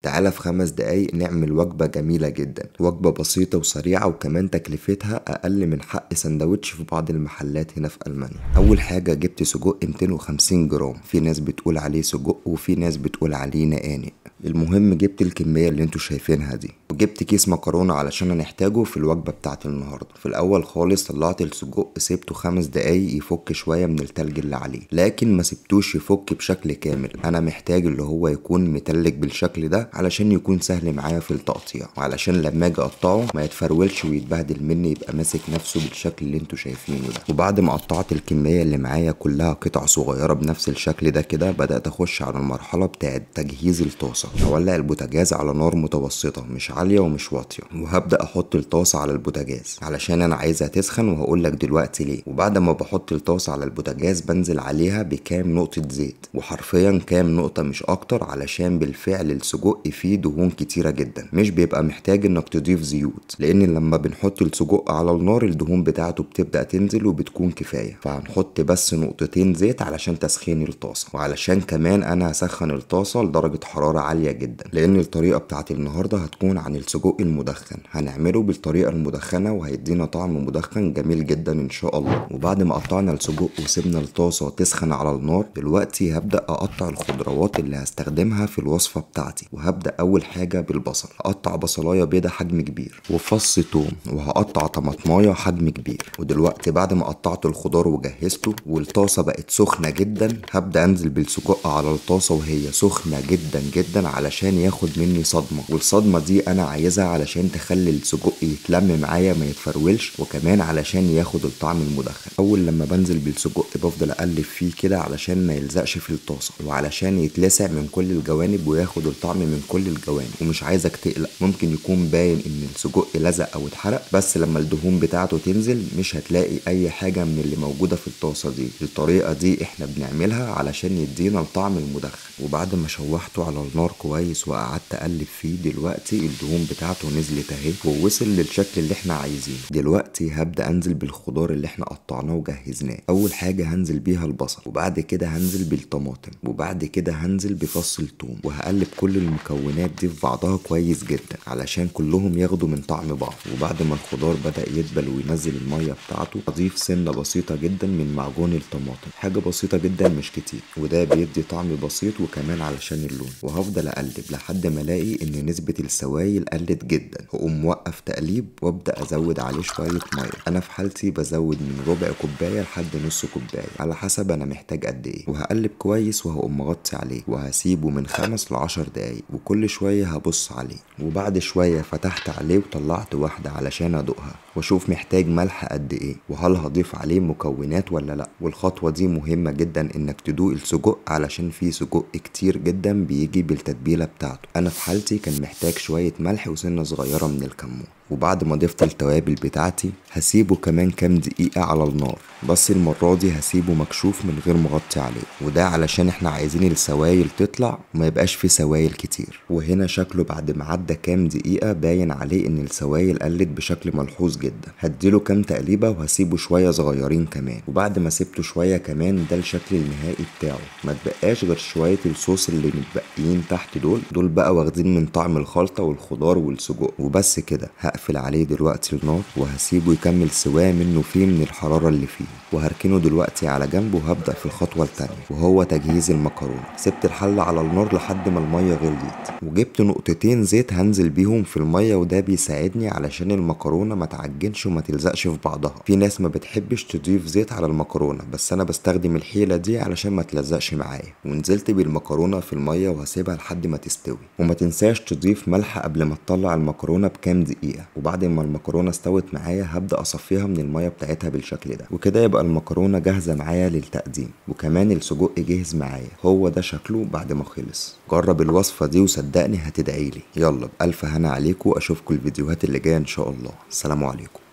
تعالى في خمس دقايق نعمل وجبة جميلة جدا وجبة بسيطة وسريعة وكمان تكلفتها أقل من حق سندوتش في بعض المحلات هنا في ألمانيا أول حاجة جبت سجق 250 جرام في ناس بتقول عليه سجق وفي ناس بتقول عليه نقانق المهم جبت الكمية اللي انتوا شايفينها دي وجبت كيس مكرونة علشان هنحتاجه في الوجبة بتاعت النهاردة في الأول خالص طلعت السجق سيبته خمس دقايق يفك شوية من التلج اللي عليه لكن ما سبتوش يفك بشكل كامل أنا محتاج اللي هو يكون متلج بالشكل ده علشان يكون سهل معايا في التقطيع وعلشان لما اجي اقطعه ما يتفرولش ويتبهدل مني يبقى ماسك نفسه بالشكل اللي انتوا شايفينه ده وبعد ما قطعت الكمية اللي معايا كلها قطع صغيرة بنفس الشكل ده كده بدأت أخش على المرحلة بتاعت تجهيز الطاسة هولع البوتاجاز على نار متوسطة مش عالية ومش واطية وهبدأ أحط الطاسة على البوتاجاز علشان أنا عايزها تسخن وهقول لك دلوقتي ليه وبعد ما بحط الطاسة على البوتاجاز بنزل عليها بكام نقطة زيت وحرفيا كام نقطة مش أكتر علشان بالفعل السجق فيه دهون كتيرة جدا مش بيبقى محتاج إنك تضيف زيوت لأن لما بنحط السجق على النار الدهون بتاعته بتبدأ تنزل وبتكون كفاية فهنحط بس نقطتين زيت علشان تسخين الطاسة وعلشان كمان أنا هسخن الطاسة لدرجة حرارة عالية جدا لأن الطريقة بتاعت النهاردة هتكون عن السجق المدخن هنعمله بالطريقة المدخنة وهيدينا طعم مدخن جميل جدا إن شاء الله وبعد ما قطعنا السجق وسيبنا الطاسة تسخن على النار دلوقتي هبدأ أقطع الخضروات اللي هستخدمها في الوصفة بتاعتي وهبدأ أول حاجة بالبصل هقطع بصلاية بيضة حجم كبير وفص توم وهقطع طماطماية حجم كبير ودلوقتي بعد ما قطعت الخضار وجهزته والطاسة بقت سخنة جدا هبدأ أنزل بالسجق على الطاسة وهي سخنة جدا جدا علشان ياخد مني صدمة والصدمة دي أنا عايزها علشان تخلي السجق يتلم معايا ما يتفرولش وكمان علشان ياخد الطعم المدخن أول لما بنزل بالسجق بفضل أقلب فيه كده علشان ما يلزقش في الطاسة وعلشان يتلسع من كل الجوانب وياخد الطعم من كل الجوانب ومش عايزك تقلق ممكن يكون باين ان السجق لزق او اتحرق بس لما الدهون بتاعته تنزل مش هتلاقي اي حاجة من اللي موجودة في الطاسة دي الطريقة دي احنا بنعملها علشان يدينا الطعم المدخن وبعد ما شوحته على النار كويس وقعدت اقلب فيه دلوقتي الدهون بتاعته نزلت اهي ووصل للشكل اللي احنا عايزينه دلوقتي هبدا انزل بالخضار اللي احنا قطعناه وجهزناه اول حاجة هنزل بيها البصل وبعد كده هنزل بالطماطم وبعد كده هنزل بفص الثوم وهقلب كل المكونات دي في بعضها كويس جدا علشان كلهم ياخدوا من طعم بعض وبعد ما الخضار بدأ يدبل وينزل المية بتاعته اضيف سنة بسيطة جدا من معجون الطماطم حاجة بسيطة جدا مش كتير وده بيدي طعم بسيط وكمان علشان اللون وهفضل اقلب لحد ما الاقي ان نسبة السوائل قلت جدا واقوم موقف تقليب وابدأ ازود عليه شوية مية انا في حالتي بزود من ربع كوباية لحد نص كوباية على حسب انا محتاج قد ايه وهقلب كويس وهقوم مغطي عليه وهسيبه من خمس لعشر دقايق وكل شوية هبص عليه وبعد شوية فتحت عليه وطلعت واحدة علشان ادوقها واشوف محتاج ملح قد ايه وهل هضيف عليه مكونات ولا لا والخطوة دي مهمة جدا انك تدوق السجق علشان فيه سجق كتير جدا بيجي بالتتبيلة بتاعته انا في حالتي كان محتاج شوية ملح وسنة صغيرة من الكمون وبعد ما ضفت التوابل بتاعتي هسيبه كمان كام دقيقة على النار بس المرة دي هسيبه مكشوف من غير مغطي عليه وده علشان احنا عايزين السوايل تطلع وما يبقاش فيه سوايل كتير وهنا شكله بعد ما عدى كام دقيقة باين عليه ان السوايل قلت بشكل ملحوظ جدا هديله كام تقليبة وهسيبه شوية صغيرين كمان وبعد ما سبته شوية كمان ده الشكل النهائي بتاعه ما تبقاش غير شوية الصوص اللي متبقيين تحت دول دول بقى واخدين من طعم الخلطة والخضار والسجق وبس كده هقفل عليه دلوقتي النار وهسيبه يكمل سواه منه فيه من الحرارة اللي فيه وهركنه دلوقتي على جنب وهبدأ في الخطوة التانية وهو تجهيز المكرونة سبت الحلة على النار لحد ما المية غليت وجبت نقطتين زيت هنزل بيهم في المية وده بيساعدني علشان المكرونة ما تعجنش وما تلزقش في بعضها في ناس ما بتحبش تضيف زيت على المكرونة بس انا بستخدم الحيلة دي علشان ما تلزقش معايا ونزلت بالمكرونة في المية وهسيبها لحد ما تستوي وما تنساش تضيف ملح قبل ما تطلع المكرونة بكام دقيقة وبعد ما المكرونة استوت معايا هبدأ اصفيها من المية بتاعتها بالشكل ده وكده يبقى المكرونة جاهزة معايا للتقديم وكمان السجق جاهز معايا هو ده شكله بعد ما خلص جرب الوصفة دي وصدقني هتدعيلي يلا بألف هنا عليكم اشوفكم الفيديوهات اللي جاية ان شاء الله السلام عليكم